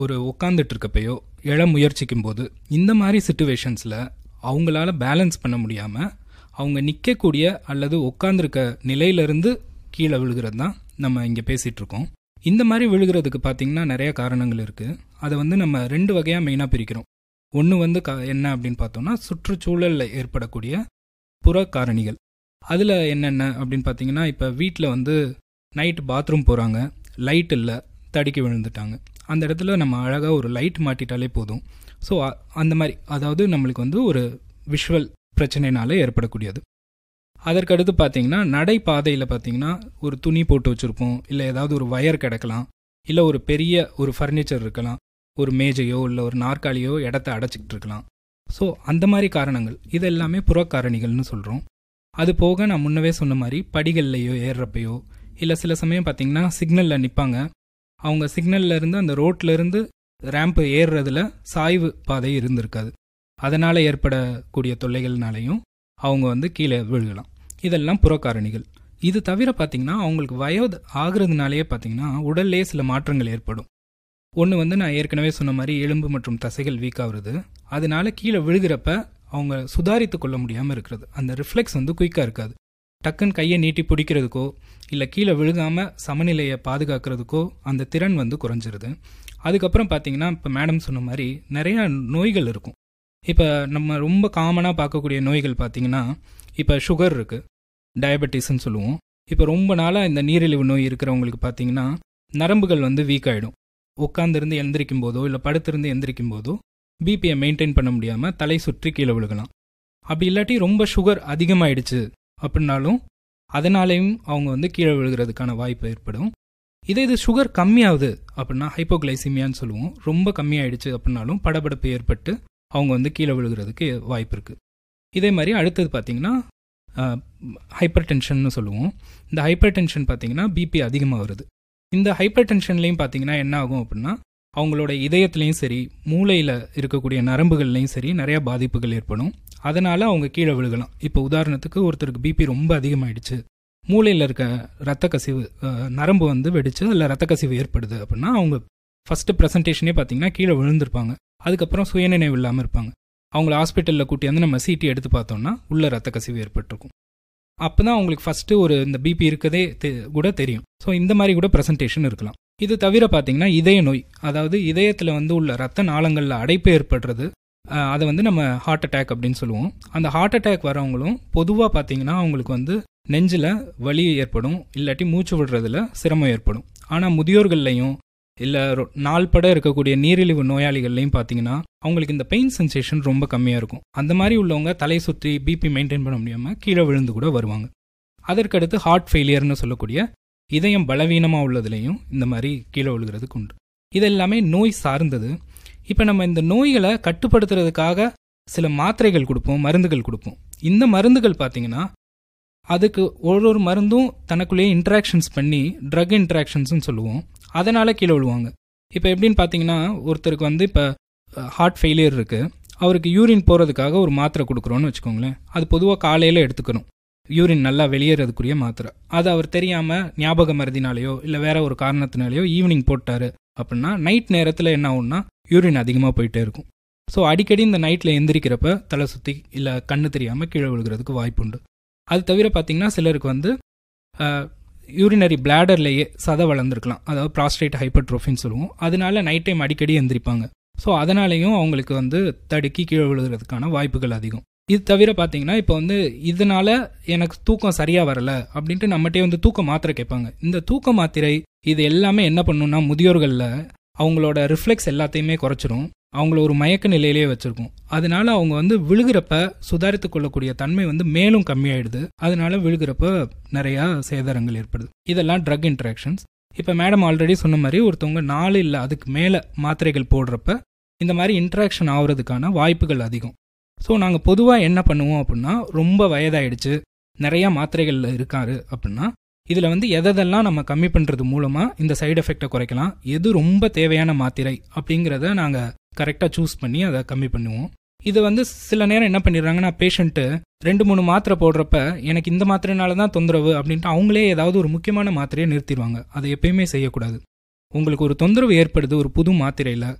ஒரு உட்காந்துட்டு இருக்கப்பயோ எழ முயற்சிக்கும் போது இந்த மாதிரி சுச்சுவேஷன்ஸில் அவங்களால பேலன்ஸ் பண்ண முடியாமல் அவங்க நிற்கக்கூடிய அல்லது உட்காந்துருக்க நிலையிலிருந்து கீழே விழுகிறது தான் நம்ம இங்கே பேசிகிட்டு இருக்கோம் இந்த மாதிரி விழுகிறதுக்கு பார்த்தீங்கன்னா நிறைய காரணங்கள் இருக்குது அதை வந்து நம்ம ரெண்டு வகையாக மெயினாக பிரிக்கிறோம் ஒன்று வந்து க என்ன அப்படின்னு பார்த்தோம்னா சுற்றுச்சூழலில் ஏற்படக்கூடிய புற காரணிகள் அதில் என்னென்ன அப்படின்னு பார்த்தீங்கன்னா இப்போ வீட்டில் வந்து நைட்டு பாத்ரூம் போகிறாங்க லைட் இல்லை தடுக்கி விழுந்துட்டாங்க அந்த இடத்துல நம்ம அழகாக ஒரு லைட் மாட்டிட்டாலே போதும் ஸோ அந்த மாதிரி அதாவது நம்மளுக்கு வந்து ஒரு விஷுவல் பிரச்சனைனால ஏற்படக்கூடியது அதற்கடுத்து பார்த்தீங்கன்னா நடைபாதையில் பார்த்தீங்கன்னா ஒரு துணி போட்டு வச்சுருப்போம் இல்லை ஏதாவது ஒரு வயர் கிடக்கலாம் இல்லை ஒரு பெரிய ஒரு ஃபர்னிச்சர் இருக்கலாம் ஒரு மேஜையோ இல்லை ஒரு நாற்காலியோ இடத்த அடைச்சிக்கிட்டு இருக்கலாம் ஸோ அந்த மாதிரி காரணங்கள் இது எல்லாமே புறக்காரணிகள்னு சொல்கிறோம் அது போக நான் முன்னவே சொன்ன மாதிரி படிகள்லையோ ஏறுறப்பையோ இல்லை சில சமயம் பார்த்தீங்கன்னா சிக்னலில் நிற்பாங்க அவங்க சிக்னல்ல இருந்து அந்த ரோட்ல இருந்து ரேம்ப் ஏறுறதுல சாய்வு பாதை இருந்திருக்காது அதனால் ஏற்படக்கூடிய தொல்லைகள்னாலையும் அவங்க வந்து கீழே விழுகலாம் இதெல்லாம் புறக்காரணிகள் இது தவிர பார்த்தீங்கன்னா அவங்களுக்கு வயது ஆகுறதுனாலேயே பார்த்தீங்கன்னா உடல்லே சில மாற்றங்கள் ஏற்படும் ஒன்று வந்து நான் ஏற்கனவே சொன்ன மாதிரி எலும்பு மற்றும் தசைகள் வீக் ஆகுறது அதனால கீழே விழுகிறப்ப அவங்க சுதாரித்து கொள்ள முடியாமல் இருக்கிறது அந்த ரிஃப்ளெக்ஸ் வந்து குயிக்காக இருக்காது டக்குன்னு கையை நீட்டி பிடிக்கிறதுக்கோ இல்லை கீழே விழுகாமல் சமநிலையை பாதுகாக்கிறதுக்கோ அந்த திறன் வந்து குறைஞ்சிருது அதுக்கப்புறம் பார்த்தீங்கன்னா இப்போ மேடம் சொன்ன மாதிரி நிறையா நோய்கள் இருக்கும் இப்போ நம்ம ரொம்ப காமனாக பார்க்கக்கூடிய நோய்கள் பார்த்தீங்கன்னா இப்போ சுகர் இருக்குது டயபெட்டிஸ்ன்னு சொல்லுவோம் இப்போ ரொம்ப நாளாக இந்த நீரிழிவு நோய் இருக்கிறவங்களுக்கு பார்த்தீங்கன்னா நரம்புகள் வந்து வீக் ஆகிடும் உட்காந்துருந்து எந்திரிக்கும் போதோ இல்லை படுத்திருந்து எந்திரிக்கும் போதோ பிபியை மெயின்டைன் பண்ண முடியாமல் தலை சுற்றி கீழே விழுகலாம் அப்படி இல்லாட்டி ரொம்ப சுகர் அதிகமாயிடுச்சு அப்படின்னாலும் அதனாலேயும் அவங்க வந்து கீழே விழுகிறதுக்கான வாய்ப்பு ஏற்படும் இதே இது சுகர் கம்மியாகுது அப்படின்னா ஹைப்போகிளைசிமியான்னு சொல்லுவோம் ரொம்ப கம்மியாயிடுச்சு அப்படின்னாலும் படபடப்பு ஏற்பட்டு அவங்க வந்து கீழே விழுகிறதுக்கு வாய்ப்பு இருக்குது இதே மாதிரி அடுத்தது பார்த்தீங்கன்னா ஹைப்பர் டென்ஷன்னு சொல்லுவோம் இந்த ஹைப்பர் டென்ஷன் பார்த்தீங்கன்னா பிபி அதிகமாக வருது இந்த ஹைப்பர் டென்ஷன்லேயும் பார்த்தீங்கன்னா என்ன ஆகும் அப்படின்னா அவங்களோட இதயத்துலேயும் சரி மூளையில் இருக்கக்கூடிய நரம்புகள்லையும் சரி நிறையா பாதிப்புகள் ஏற்படும் அதனால் அவங்க கீழே விழுகலாம் இப்போ உதாரணத்துக்கு ஒருத்தருக்கு பிபி ரொம்ப அதிகமாயிடுச்சு மூளையில் இருக்க ரத்த கசிவு நரம்பு வந்து வெடிச்சு அதில் ரத்த கசிவு ஏற்படுது அப்படின்னா அவங்க ஃபஸ்ட்டு ப்ரெசன்டேஷனே பார்த்தீங்கன்னா கீழே விழுந்திருப்பாங்க அதுக்கப்புறம் சுயநினைவு இல்லாமல் இருப்பாங்க அவங்கள ஹாஸ்பிட்டலில் கூட்டி வந்து நம்ம சிடி எடுத்து பார்த்தோம்னா உள்ள ரத்த கசிவு ஏற்பட்டிருக்கும் அப்போ தான் அவங்களுக்கு ஃபஸ்ட்டு ஒரு இந்த பிபி இருக்கதே கூட தெரியும் ஸோ இந்த மாதிரி கூட ப்ரெசன்டேஷன் இருக்கலாம் இது தவிர பார்த்தீங்கன்னா இதய நோய் அதாவது இதயத்தில் வந்து உள்ள ரத்த நாளங்களில் அடைப்பு ஏற்படுறது அதை வந்து நம்ம ஹார்ட் அட்டாக் அப்படின்னு சொல்லுவோம் அந்த ஹார்ட் அட்டாக் வரவங்களும் பொதுவாக பார்த்தீங்கன்னா அவங்களுக்கு வந்து நெஞ்சில் வலி ஏற்படும் இல்லாட்டி மூச்சு விடுறதுல சிரமம் ஏற்படும் ஆனால் முதியோர்கள்லையும் இல்லை நாள்பட இருக்கக்கூடிய நீரிழிவு நோயாளிகள்லையும் பார்த்தீங்கன்னா அவங்களுக்கு இந்த பெயின் சென்சேஷன் ரொம்ப கம்மியாக இருக்கும் அந்த மாதிரி உள்ளவங்க தலை சுற்றி பிபி மெயின்டைன் பண்ண முடியாமல் கீழே விழுந்து கூட வருவாங்க அதற்கடுத்து ஹார்ட் ஃபெயிலியர்னு சொல்லக்கூடிய இதயம் பலவீனமாக உள்ளதுலேயும் இந்த மாதிரி கீழே விழுகிறதுக்கு உண்டு இது எல்லாமே நோய் சார்ந்தது இப்போ நம்ம இந்த நோய்களை கட்டுப்படுத்துறதுக்காக சில மாத்திரைகள் கொடுப்போம் மருந்துகள் கொடுப்போம் இந்த மருந்துகள் பார்த்தீங்கன்னா அதுக்கு ஒரு ஒரு மருந்தும் தனக்குள்ளேயே இன்ட்ராக்ஷன்ஸ் பண்ணி ட்ரக் இன்ட்ராக்ஷன்ஸ்னு சொல்லுவோம் அதனால் கீழே விழுவாங்க இப்போ எப்படின்னு பார்த்தீங்கன்னா ஒருத்தருக்கு வந்து இப்போ ஹார்ட் ஃபெயிலியர் இருக்குது அவருக்கு யூரின் போகிறதுக்காக ஒரு மாத்திரை கொடுக்குறோன்னு வச்சுக்கோங்களேன் அது பொதுவாக காலையில் எடுத்துக்கணும் யூரின் நல்லா வெளியேறதுக்குரிய மாத்திரை அது அவர் தெரியாமல் ஞாபக மருதினாலேயோ இல்லை வேற ஒரு காரணத்தினாலேயோ ஈவினிங் போட்டாரு அப்படின்னா நைட் நேரத்தில் என்ன ஆகும்னா யூரின் அதிகமாக போயிட்டே இருக்கும் ஸோ அடிக்கடி இந்த நைட்டில் எந்திரிக்கிறப்ப தலை சுற்றி இல்லை கண்ணு தெரியாமல் கீழே விழுகிறதுக்கு வாய்ப்பு உண்டு அது தவிர பார்த்தீங்கன்னா சிலருக்கு வந்து யூரினரி பிளாடர்லேயே சதை வளர்ந்துருக்கலாம் அதாவது ப்ராஸ்டேட் ஹைப்பர்ட்ரோஃபின்னு சொல்லுவோம் அதனால நைட் டைம் அடிக்கடி எந்திரிப்பாங்க ஸோ அதனாலேயும் அவங்களுக்கு வந்து தடுக்கி கீழே விழுகிறதுக்கான வாய்ப்புகள் அதிகம் இது தவிர பார்த்தீங்கன்னா இப்போ வந்து இதனால எனக்கு தூக்கம் சரியாக வரல அப்படின்ட்டு நம்மகிட்டே வந்து தூக்க மாத்திரை கேட்பாங்க இந்த தூக்க மாத்திரை இது எல்லாமே என்ன பண்ணுன்னா முதியோர்களில் அவங்களோட ரிஃப்ளெக்ஸ் எல்லாத்தையுமே குறைச்சிரும் அவங்கள ஒரு மயக்க நிலையிலேயே வச்சிருக்கும் அதனால அவங்க வந்து விழுகிறப்ப சுதாரித்து கொள்ளக்கூடிய தன்மை வந்து மேலும் கம்மியாயிடுது அதனால விழுகிறப்ப நிறையா சேதாரங்கள் ஏற்படுது இதெல்லாம் ட்ரக் இன்ட்ராக்ஷன்ஸ் இப்போ மேடம் ஆல்ரெடி சொன்ன மாதிரி ஒருத்தவங்க நாலு இல்லை அதுக்கு மேலே மாத்திரைகள் போடுறப்ப இந்த மாதிரி இன்ட்ராக்ஷன் ஆகுறதுக்கான வாய்ப்புகள் அதிகம் ஸோ நாங்கள் பொதுவாக என்ன பண்ணுவோம் அப்படின்னா ரொம்ப வயதாயிடுச்சு நிறையா மாத்திரைகள் இருக்காரு அப்படின்னா இதில் வந்து எதெல்லாம் நம்ம கம்மி பண்ணுறது மூலமாக இந்த சைடு எஃபெக்டை குறைக்கலாம் எது ரொம்ப தேவையான மாத்திரை அப்படிங்கிறத நாங்கள் கரெக்டாக சூஸ் பண்ணி அதை கம்மி பண்ணுவோம் இது வந்து சில நேரம் என்ன பண்ணிடுறாங்கன்னா பேஷண்ட்டு ரெண்டு மூணு மாத்திரை போடுறப்ப எனக்கு இந்த மாத்திரைனால தான் தொந்தரவு அப்படின்ட்டு அவங்களே ஏதாவது ஒரு முக்கியமான மாத்திரையை நிறுத்திடுவாங்க அதை எப்பயுமே செய்யக்கூடாது உங்களுக்கு ஒரு தொந்தரவு ஏற்படுது ஒரு புது மாத்திரையில்